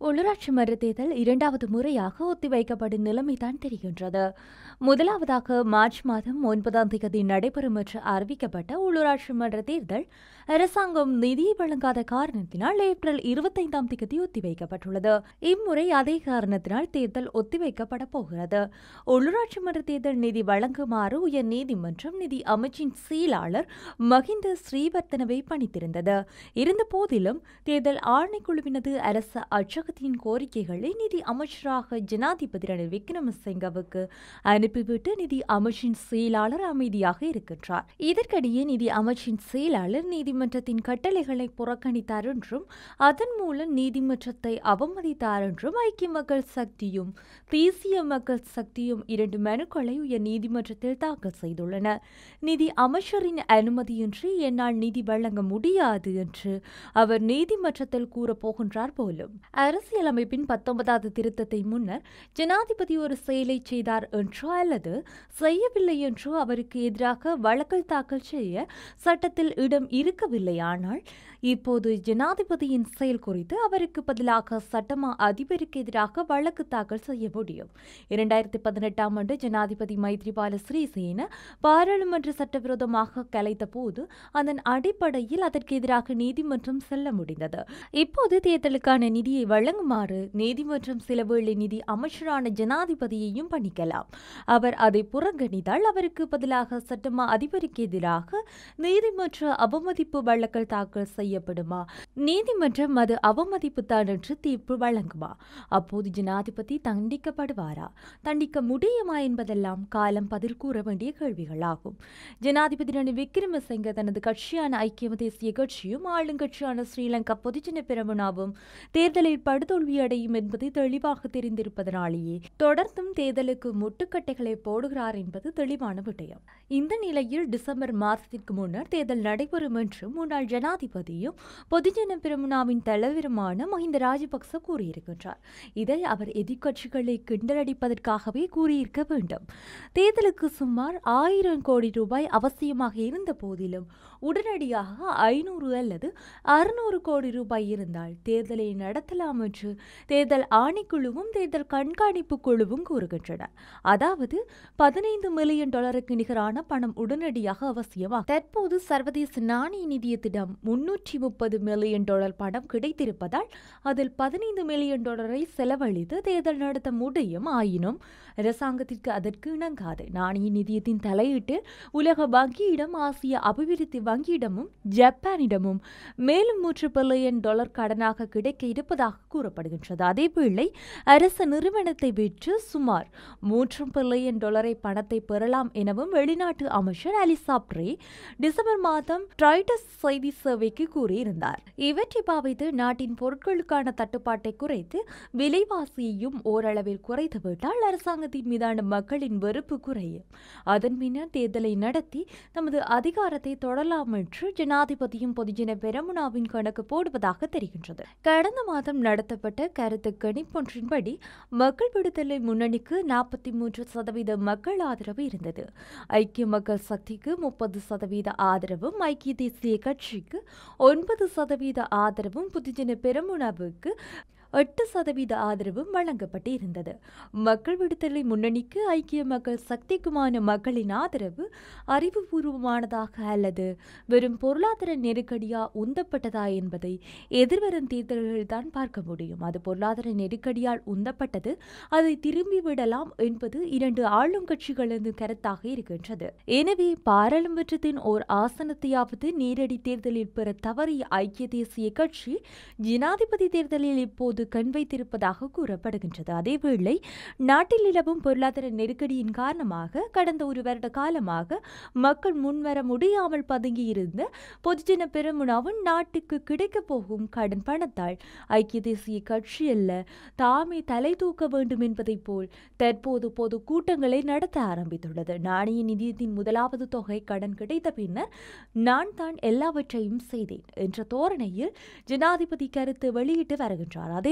உள்ளூராட்சி மன்ற தேர்தல் இரண்டாவது முறையாக ஒத்திவைக்கப்படும் நிலைமைதான் தெரிகின்றது முதலாவதாக மார்ச் மாதம் ஒன்பதாம் தேதி நடைபெறும் என்று அறிவிக்கப்பட்ட உள்ளூராட்சி மன்ற தேர்தல் அரசாங்கம் நிதியை வழங்காத காரணத்தினால் ஏப்ரல் இருபத்தைந்தாம் தேதி ஒத்திவைக்கப்பட்டுள்ளது இம்முறை அதே காரணத்தினால் தேர்தல் ஒத்திவைக்கப்பட போகிறது உள்ளூராட்சி மன்ற தேர்தல் நிதி வழங்குமாறு உயர் நீதிமன்றம் நிதி அமைச்சின் செயலாளர் மஹிந்த ஸ்ரீவர்த்தனவை பணித்திருந்தது இருந்த போதிலும் தேர்தல் ஆணைக்குழுவினது அரசு அச்சகத்தின் கோரிக்கைகளை நிதி அமைச்சராக ஜனாதிபதி ரணில் விக்ரமசிங்கவுக்கு அனுப்பிவிட்டு நிதி அமைச்சின் செயலாளர் அமைதியாக இருக்கின்றார் இதற்கிடையே நிதி அமைச்சின் செயலாளர் நீதிமன்றத்தின் கட்டளைகளை புறக்கணித்தார் என்றும் அதன் மூலம் நீதிமன்றத்தை அவமதித்தார் என்றும் ஐக்கிய மக்கள் சக்தியும் தேசிய மக்கள் சக்தியும் இரண்டு மனுக்களை உயர் நீதிமன்றத்தில் தாக்கல் செய்துள்ளன நிதி அமைச்சரின் அனுமதியின்றி என்னால் நிதி வழங்க முடியாது என்று அவர் நீதிமன்றத்தில் கூறப்போகின்றார் போலும் அரசியலமைப்பின் பத்தொன்பதாவது திருத்தத்தை முன்னர் ஜனாதிபதி ஒரு செயலை செய்தார் என்றோ அல்லது செய்யவில்லை என்றோ அவருக்கு எதிராக வழக்கல் தாக்கல் செய்ய சட்டத்தில் இடம் இருக்கவில்லையானால் இப்போது ஜனாதிபதியின் செயல் குறித்து அவருக்கு பதிலாக சட்டமா அதிபருக்கு எதிராக வழக்கு தாக்கல் செய்ய முடியும் இரண்டாயிரத்தி பதினெட்டாம் ஆண்டு ஜனாதிபதி மைத்ரிபால சிறிசேன பாராளுமன்ற சட்டவிரோதமாக கலைத்த போது அதன் அடிப்படையில் அதற்கு எதிராக நீதிமன்றம் செல்ல முடிந்தது இப்போது தேர்தலுக்கான நிதியை வழங்குமாறு நீதிமன்றம் சில வேளை நிதி அமைச்சரான ஜனாதிபதியையும் பணிக்கலாம் அவர் அதை புறக்கணித்தால் அவருக்கு பதிலாக சட்டமா அதிபருக்கு எதிராக நீதிமன்ற அவமதிப்பு வழக்கல் தாக்கல் செய்யப்படுமா நீதிமன்றம் அது அவமதிப்பு தான் என்று தீர்ப்பு வழங்குமா அப்போது ஜனாதிபதி தண்டிக்கப்படுவாரா தண்டிக்க முடியுமா என்பதெல்லாம் காலம் பதில் கூற வேண்டிய கேள்விகளாகும் ஜனாதிபதி ரணில் விக்ரமசிங்க தனது கட்சியான ஐக்கிய தேசிய கட்சியும் ஆளுங்கட்சியான ஸ்ரீலங்கா பொதுஜன பெரமுனாவும் தேர்தலில் படுதோல்வி அடையும் என்பது தெளிவாக தெரிந்திருப்பதனாலேயே தொடர்ந்தும் தேர்தலுக்கு முட்டுக்கட்டைகளை போடுகிறார் என்பது தெளிவான விடயம் இந்த நிலையில் டிசம்பர் மாதத்திற்கு முன்னர் தேர்தல் நடைபெறும் என்று முன்னாள் ஜனாதிபதியும் பொதுஜன பெரமுனாவின் தலைவருமான மஹிந்த ராஜபக்ச கூறியிருக்கின்றார் இதை அவர் எதிர்க்கட்சிகளை கிண்டலடிப்பதற்காகவே கூறியிருக்க வேண்டும் தேர்தலுக்கு சுமார் ஆயிரம் கோடி ரூபாய் அவசியமாக இருந்த போதிலும் உடனடியாக ஐநூறு அல்லது அறுநூறு கோடி ரூபாய் இருந்தால் தேர்தலை நடத்தலாம் என்று தேர்தல் ஆணைக்குழுவும் தேர்தல் கண்காணிப்பு குழுவும் கூறுகின்றன அதாவது பதினைந்து மில்லியன் டாலருக்கு நிகரான பணம் உடனடியாக அவசியமாகும் தற்போது சர்வதேச நாணய நிதியத்திடம் முன்னூற்றி முப்பது மில்லியன் டாலர் பணம் கிடைத்திருப்பதால் அதில் பதினைந்து மில்லியன் டாலரை செலவழித்து தேர்தல் நடத்த முடியும் ஆயினும் அரசாங்கத்திற்கு அதற்கு இணங்காது நாணய நிதியத்தின் தலையீட்டில் உலக வங்கியிடம் ஆசிய அபிவிருத்தி வங்கியிடமும் ஜப்பானிடமும் மேலும் மூன்று பில்லியன் டாலர் கடனாக கிடைக்க இருப்பதாக கூறப்படுகின்றது அதேவேளை அரசு நிறுவனத்தை விற்று சுமார் மூன்று பில்லியன் டாலரை பணத்தை பெறலாம் எனவும் வெளிநாட்டு அமைச்சர் அலிசாப்ரே டிசம்பர் மாதம் ட்ரைடஸ் செய்தி சேவைக்கு கூறியிருந்தார் இவற்றை பாவித்து நாட்டின் பொருட்களுக்கான தட்டுப்பாட்டை குறைத்து விலைவாசியையும் ஓரளவில் குறைத்துவிட்டால் அரசாங்கத்தின் மீதான மக்களின் வெறுப்பு குறையும் அதன் பின்னர் தேர்தலை நடத்தி தமது அதிகாரத்தை தொடரலாம் என்று ஜனாதிபதியும் பொதுஜன பெரமுனாவின் கணக்கு போடுவதாக தெரிகின்றது கடந்த மாதம் நடத்தப்பட்ட கருத்து கணிப்பொன்றின்படி மக்கள் விடுதலை முன்னணிக்கு நாற்பத்தி மூன்று சதவீத மக்கள் ஆதரவு இருந்தது ஐக்கிய மக்கள் சக்திக்கு முப்பது சதவீத ஆதரவும் ஐக்கிய தேசிய கட்சிக்கு ஒன்பது சதவீத ஆதரவும் பொதுஜன பெரமுனாவுக்கு எட்டு சதவீத ஆதரவும் வழங்கப்பட்டு இருந்தது மக்கள் விடுதலை முன்னணிக்கு ஐக்கிய மக்கள் சக்திக்குமான மக்களின் ஆதரவு அறிவுபூர்வமானதாக அல்லது வெறும் பொருளாதார நெருக்கடியா உந்தப்பட்டதா என்பதை எதிர்வரும் தேர்தல்களில் தான் பார்க்க முடியும் அது பொருளாதார நெருக்கடியால் உந்தப்பட்டது அதை திரும்பி விடலாம் என்பது இரண்டு ஆளும் கட்சிகளது கருத்தாக இருக்கின்றது எனவே பாராளுமன்றத்தின் ஓர் ஆசனத்தையாவது நேரடி தேர்தலில் பெற தவறிய ஐக்கிய தேசிய கட்சி ஜனாதிபதி தேர்தலில் இப்போது கண் வைத்திருப்பதாக கூறப்படுகின்றது அதேவேளை நாட்டில் நிலவும் பொருளாதார நெருக்கடியின் காரணமாக கடந்த ஒரு வருட காலமாக மக்கள் முன்வர முடியாமல் பதுங்கியிருந்த பொதுஜன பெருமுனாவும் நாட்டுக்கு கிடைக்கப் போகும் கடன் பணத்தால் ஐக்கிய தேசிய கட்சி அல்ல தாமே தலை தூக்க வேண்டும் என்பதைப் போல் தற்போது பொது கூட்டங்களை நடத்த ஆரம்பித்துள்ளது நாணய நிதியத்தின் முதலாவது தொகை கடன் கிடைத்த பின்னர் நான் தான் எல்லாவற்றையும் செய்தேன் என்ற தோரணையில் ஜனாதிபதி கருத்து வெளியிட்டு வருகின்றார் அதே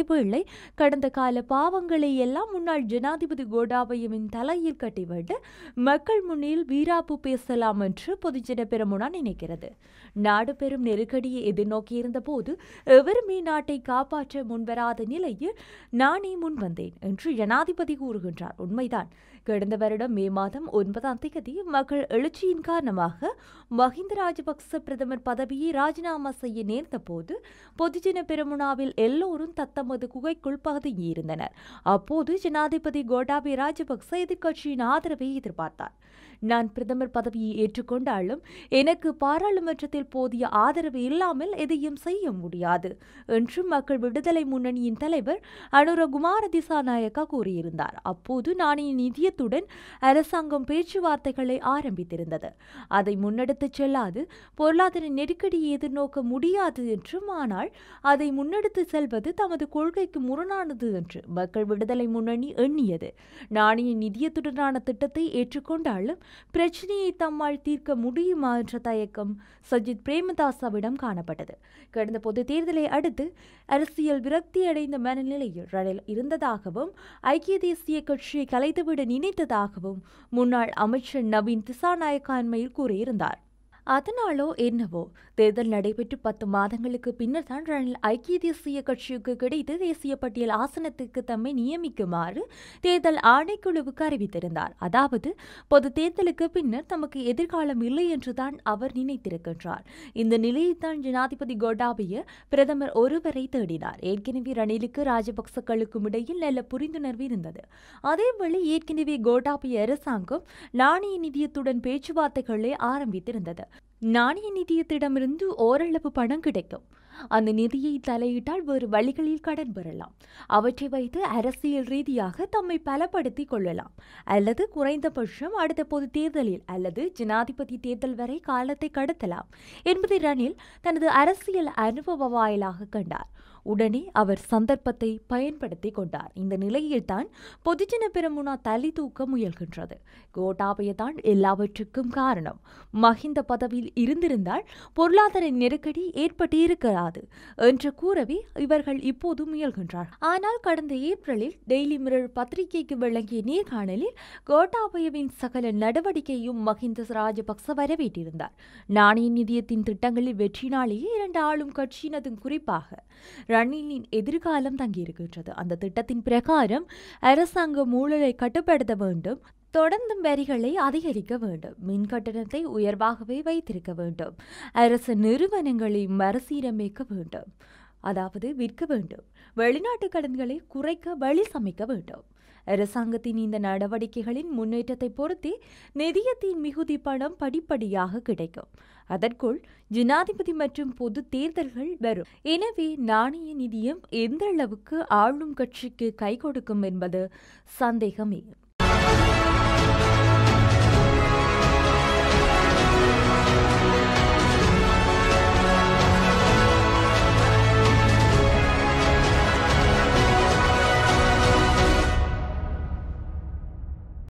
அதேவேளை கடந்த கால பாவங்களை எல்லாம் முன்னாள் ஜனாதிபதி கோடாபயவின் தலையில் கட்டிவிட்டு மக்கள் முன்னில் வீராப்பு பேசலாம் என்று பொதுஜன பெருமுனா நினைக்கிறது நாடு பெரும் நெருக்கடியை எதிர்நோக்கியிருந்த போது எவருமே நாட்டை காப்பாற்ற முன்வராத நிலையில் நானே முன்வந்தேன் என்று ஜனாதிபதி கூறுகின்றார் உண்மைதான் கடந்த வருடம் மே மாதம் ஒன்பதாம் தேதி மக்கள் எழுச்சியின் காரணமாக மஹிந்த ராஜபக்ச பிரதமர் பதவியை ராஜினாமா செய்ய நேர்ந்த போது பொதுஜன பெருமுனாவில் எல்லோரும் தத்தமது குகைக்குள் பதுங்கியிருந்தனர் அப்போது ஜனாதிபதி கோட்டாபய ராஜபக்ச எதிர்க்கட்சியின் ஆதரவை எதிர்பார்த்தார் நான் பிரதமர் பதவியை ஏற்றுக்கொண்டாலும் எனக்கு பாராளுமன்றத்தில் போதிய ஆதரவு இல்லாமல் எதையும் செய்ய முடியாது என்று மக்கள் விடுதலை முன்னணியின் தலைவர் அனுரகுமார திசாநாயக்கா கூறியிருந்தார் அப்போது நாணய நிதியத்துடன் அரசாங்கம் பேச்சுவார்த்தைகளை ஆரம்பித்திருந்தது அதை முன்னெடுத்துச் செல்லாது பொருளாதார நெருக்கடியை எதிர்நோக்க முடியாது என்றும் ஆனால் அதை முன்னெடுத்து செல்வது தமது கொள்கைக்கு முரணானது என்று மக்கள் விடுதலை முன்னணி எண்ணியது நாணய நிதியத்துடனான திட்டத்தை ஏற்றுக்கொண்டாலும் பிரச்சனையை தம்மால் தீர்க்க முடியுமா என்ற தயக்கம் சஜித் பிரேமதாசாவிடம் காணப்பட்டது கடந்த பொது தேர்தலை அடுத்து அரசியல் விரக்தி அடைந்த மனநிலையில் ரணில் இருந்ததாகவும் ஐக்கிய தேசிய கட்சியை கலைத்துவிட நினைத்ததாகவும் முன்னாள் அமைச்சர் நவீன் திசாநாயக்கா அண்மையில் கூறியிருந்தார் அதனாலோ என்னவோ தேர்தல் நடைபெற்று பத்து மாதங்களுக்கு பின்னர் தான் ரணில் ஐக்கிய தேசிய கட்சிக்கு கிடைத்து தேசிய பட்டியல் ஆசனத்துக்கு தம்மை நியமிக்குமாறு தேர்தல் ஆணைக்குழுவுக்கு அறிவித்திருந்தார் அதாவது பொது தேர்தலுக்கு பின்னர் தமக்கு எதிர்காலம் இல்லை என்றுதான் அவர் நினைத்திருக்கின்றார் இந்த நிலையில் தான் ஜனாதிபதி கோட்டாபய பிரதமர் ஒருவரை தேடினார் ஏற்கனவே ரணிலுக்கு ராஜபக்சக்களுக்கும் இடையில் நல்ல புரிந்துணர்வு இருந்தது அதேவேளை ஏற்கனவே கோட்டாபய அரசாங்கம் நாணய நிதியத்துடன் பேச்சுவார்த்தைகளை ஆரம்பித்திருந்தது நாணய நிதியத்திடமிருந்து ஓரளவு பணம் கிடைக்கும் அந்த நிதியை தலையிட்டால் வேறு வழிகளில் கடன் பெறலாம் அவற்றை வைத்து அரசியல் ரீதியாக தம்மை பலப்படுத்திக் கொள்ளலாம் அல்லது குறைந்தபட்சம் அடுத்த பொது தேர்தலில் அல்லது ஜனாதிபதி தேர்தல் வரை காலத்தை கடத்தலாம் என்பதை ரணில் தனது அரசியல் அனுபவ வாயிலாக கண்டார் உடனே அவர் சந்தர்ப்பத்தை பயன்படுத்தி கொண்டார் இந்த நிலையில்தான் பொதுஜன பெரமுனா தலை தூக்க முயல்கின்றது கோட்டாபய தான் எல்லாவற்றுக்கும் காரணம் மஹிந்த பதவியில் இருந்திருந்தால் பொருளாதார நெருக்கடி ஏற்பட்டு இருக்காது என்று கூறவே இவர்கள் இப்போது முயல்கின்றார் ஆனால் கடந்த ஏப்ரலில் டெய்லி மிரர் பத்திரிகைக்கு வழங்கிய நேர்காணலில் கோட்டாபயவின் சகல நடவடிக்கையும் மஹிந்த ராஜபக்ச வரவேற்றிருந்தார் நாணய நிதியத்தின் திட்டங்களில் வெற்றினாலேயே இரண்டு ஆளும் கட்சியினதும் குறிப்பாக ரணிலின் எதிர்காலம் தங்கியிருக்கின்றது அந்த திட்டத்தின் பிரகாரம் அரசாங்க ஊழலை கட்டுப்படுத்த வேண்டும் தொடர்ந்தும் வரிகளை அதிகரிக்க வேண்டும் மின் கட்டணத்தை உயர்வாகவே வைத்திருக்க வேண்டும் அரசு நிறுவனங்களை மறுசீரமைக்க வேண்டும் அதாவது விற்க வேண்டும் வெளிநாட்டு கடன்களை குறைக்க வழி சமைக்க வேண்டும் அரசாங்கத்தின் இந்த நடவடிக்கைகளின் முன்னேற்றத்தை பொறுத்தே நிதியத்தின் மிகுதி பணம் படிப்படியாக கிடைக்கும் அதற்குள் ஜனாதிபதி மற்றும் பொது தேர்தல்கள் வரும் எனவே நாணய நிதியம் எந்த அளவுக்கு ஆளும் கட்சிக்கு கை கொடுக்கும் என்பது சந்தேகமே